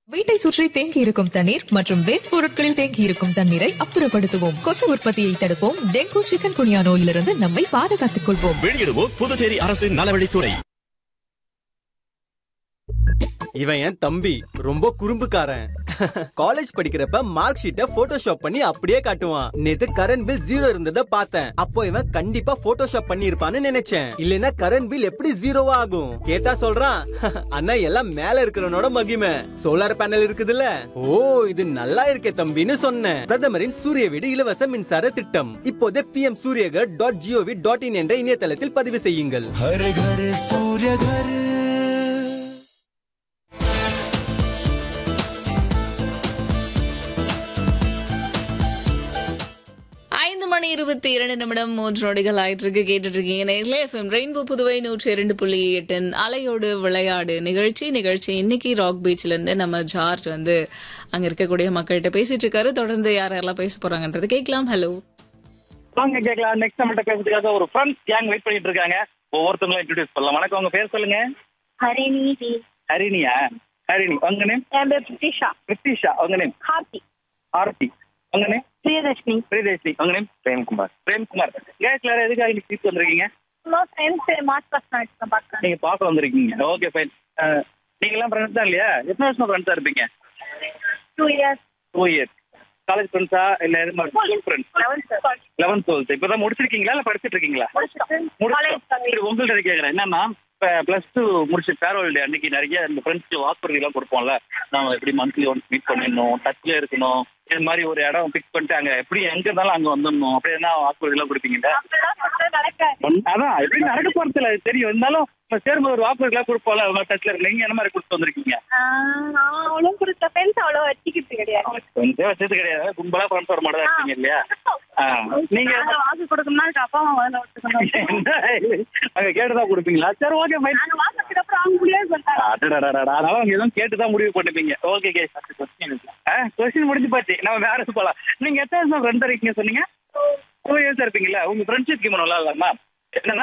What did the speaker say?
வீட்டை சுற்றி தேங்கி இருக்கும் தண்ணீர் மற்றும் வேஸ்ட் பொருட்களில் தேங்கி இருக்கும் தண்ணீரை அப்புறப்படுத்துவோம் கொசு உற்பத்தியை தடுப்போம் டெங்கு சிக்கன் குனியா நோயிலிருந்து நம்மை பாதுகாத்துக் கொள்வோம் வெளியிடுவோர் புதுச்சேரி அரசின் நலவழித்துறை இவன் என் தம்பி ரொம்ப குறும்புக்காரன் காலேஜ் படிக்கிறப்ப மார்க் ஷீட்டை போட்டோஷாப் பண்ணி அப்படியே காட்டுவான் நேத்து கரண்ட் பில் ஜீரோ இருந்தத பார்த்தேன் அப்போ இவன் கண்டிப்பா போட்டோஷாப் பண்ணி இருப்பான்னு நினைச்சேன் இல்லனா கரண்ட் பில் எப்படி ஜீரோவா ஆகும் கேட்டா சொல்றான் அண்ணா எல்லாம் மேல இருக்கிறவனோட மகிமை சோலார் பேனல் இருக்குதுல்ல ஓ இது நல்லா இருக்கே தம்பின்னு சொன்னேன் பிரதமரின் சூரிய வீடு இலவச மின்சார திட்டம் இப்போதே P M Suryaghar dot G O V dot in என்ற இணையதளத்தில் பதிவு செய்யுங்கள் हर घर सूर्य घर ஐந்து மணி இருபத்தி இரண்டு நிமிடம் மூன்று நொடிகள் ஆயிட்டு இருக்கு கேட்டுட்டு இருக்கீங்க நேர்களே எஃப்எம் ரெயின்போ புதுவை நூற்றி இரண்டு புள்ளி எட்டின் அலையோடு விளையாடு நிகழ்ச்சி நிகழ்ச்சி இன்னைக்கு ராக் பீச்ல இருந்து நம்ம ஜார்ஜ் வந்து அங்க இருக்கக்கூடிய மக்கள்கிட்ட பேசிட்டு இருக்காரு தொடர்ந்து யார் யாரெல்லாம் பேச போறாங்கன்றது கேட்கலாம் ஹலோ வாங்க கேட்கலாம் நெக்ஸ்ட் நம்மகிட்ட பேசுறதுக்காக ஒரு ஃப்ரெண்ட்ஸ் கேங் வெயிட் பண்ணிட்டு இருக்காங்க ஒவ்வொருத்தவங்களும் இன்ட்ரடியூஸ் பண்ணலாம் வணக்கம் உங்க பேர் சொல்லுங்க ஹரிணி டி ஹரிணியா ஹரிணி உங்க நேம் என் பேர் பிரிட்டிஷா பிரித்திஷா உங்க நேம் ஹாப்பி ஆர்த்தி உங்க நேம் பிரியதர்ஷினி பிரியதர்ஷினி உங்க நேம் பிரேம்குமார் பிரேம்குமார் கேஸ் எல்லாரும் எதுக்காக இன்னைக்கு சீட் வந்திருக்கீங்க சும்மா ஃப்ரெண்ட்ஸ் மார்ச் பர்சனாலிட்டி பார்க்குறேன் நீங்க பார்க்க வந்திருக்கீங்க ஓகே ஃபைன் நீங்க எல்லாம் ஃப்ரெண்ட்ஸ் தான் இல்லையா எத்தனை வருஷம் ஃப்ரெண்ட்ஸா இருப்பீங்க two years two years college ஃப்ரெண்ட்ஸா இல்ல எது மாதிரி school friends eleventh eleventh twelfth இப்பதான் முடிச்சிருக்கீங்களா இல்ல படிச்சிட்டு இருக்கீங்களா காலேஜ் சரி, உங்கள்ட்ட கேக்குறேன் என்னன்னா இப்ப பிளஸ் டூ முடிச்சு ஃபேர்வெல் டே அன்னைக்கு நிறைய இந்த ஃப்ரெண்ட்ஸ்க்கு வாக்குறுதி எல்லாம் கொடுப்போம்ல நம்ம எப்படி மந்த்லி ஒன்ஸ் மீட் பண்ணிடணும் டச்ல இருக்கணும் இது மாதிரி ஒரு இடம் ஃபிக்ஸ் பண்ணிட்டு அங்க எப்படி எங்க இருந்தாலும் அங்க வந்துடணும் அப்படி என்ன வாக்குறுதி எல்லாம் கொடுப்பீங்க அப்படிலாம் சொன்னா நடக்காது அதான் எப்படி நடக்க போறதுல தெரியும் இருந்தாலும் இப்ப சேரும்போது ஒரு வாக்குறுதி எல்லாம் கொடுப்போம்ல டச்ல இருக்கு நீங்க என்ன மாதிரி கொடுத்து வந்திருக்கீங்க ஆஹ் நான் அவ்வளோ கொடுத்த ஃப்ரெண்ட்ஸ் அவ்வளோ வச்சுக்கிட்டு கிடையாது கொஞ்சம் வச்சது கிடையாது கும்பலா ஃப்ரெண்ட்ஸ் வர மட்டும் தான் இருக்கீங்க இல்லையா ஆ. நீங்க நாங்க வாக்கு கொடுக்கணும்னா அதுக்கு அப்பா அம்மா முதல்ல ஒத்துக்கணும் என்ன இது? அங்க கேட்டுதான் கொடுப்பீங்களா சரி ஓகே ஃபைன் நாங்க வாக்குறதுக்கு அப்புறம் அவங்க முடியாது சொல்லிட்டாங்க அடடடடடா. அதனால அவங்க எதுவும் கேட்டு தான் முடிவு பண்ணுவீங்க ஓகே கே கொஸ்டின் முடிஞ்சு போச்சு நம்ம வேற போலாம் நீங்க எத்தனை வருஷம் ஃப்ரெண்ட் இருக்கீங்க சொன்னீங்க டூ இயர்ஸ் இருப்பீங்களா உங்க ஃப்ரெண்ட்ஷிப் கேம் நல்லா இல்லம்மா என்னன்னா